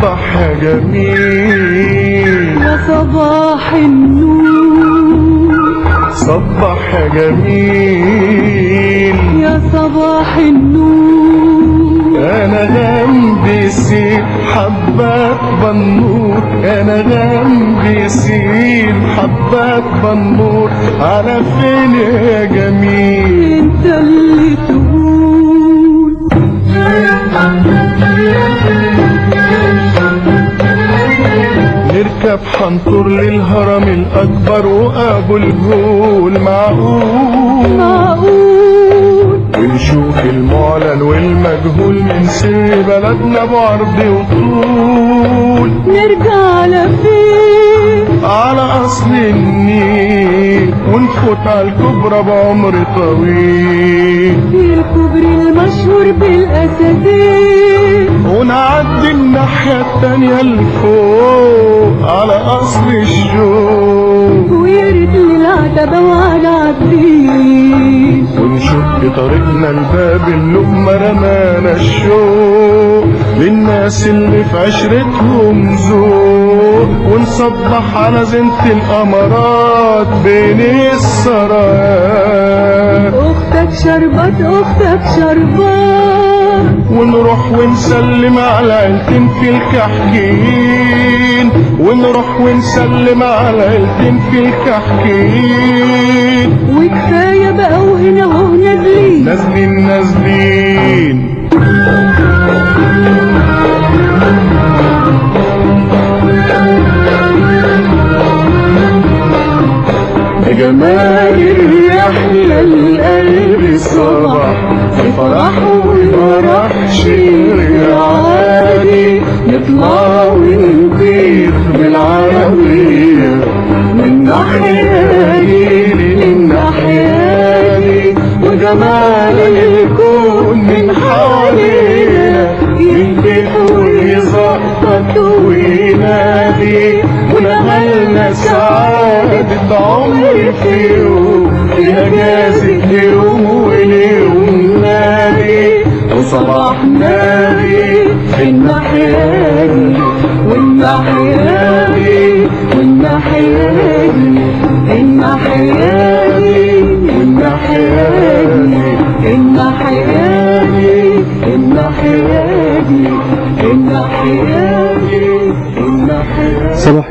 صبح يا جميل يا صباح النور صبح يا جميل يا صباح النور انا جنبي سيب حبات بنور انا جنبي سيب حبات بنور على فين يا جميل انت اللي تقول نركب حنطور للهرم الاكبر وابو الهول معقول معقول ونشوف المعلن والمجهول من سر بلدنا بعرض وطول نرجع لفين على اصل النيل ونفوت على الكبرى بعمر طويل في الكوبري المشهور بالاسدين ونعدي الناحية التانية لفوق على اصل الشوق ويرد للعتبة وعلى عبدين ونشق طريقنا لباب اللقمة رمانا الشوق للناس اللي في عشرتهم ذوق ونصبح على زينة الأمارات بين السرايات اختك شربت اختك شربت ونروح ونسلم على عيلتين في الكحكين ونروح ونسلم على عيلتين في الكحكين وكفاية بقى وهنا وهو نازلين نازلين نازلين بجمال يحلى القلب صباح في فرح وفرح شيء عادي نطلع ونطير بالعربية من ناحية دي للناحية دي وجمال الكون من حوالينا يلفت ويزقط وينادي ونغلنا سعادة عمر في يوم في أجازة يوم واليوم نادي وصباح نادي في الناحية دي والناحية دي والناحية دي الناحية دي والناحية دي الناحية دي الناحية دي الناحية دي الناحية صباح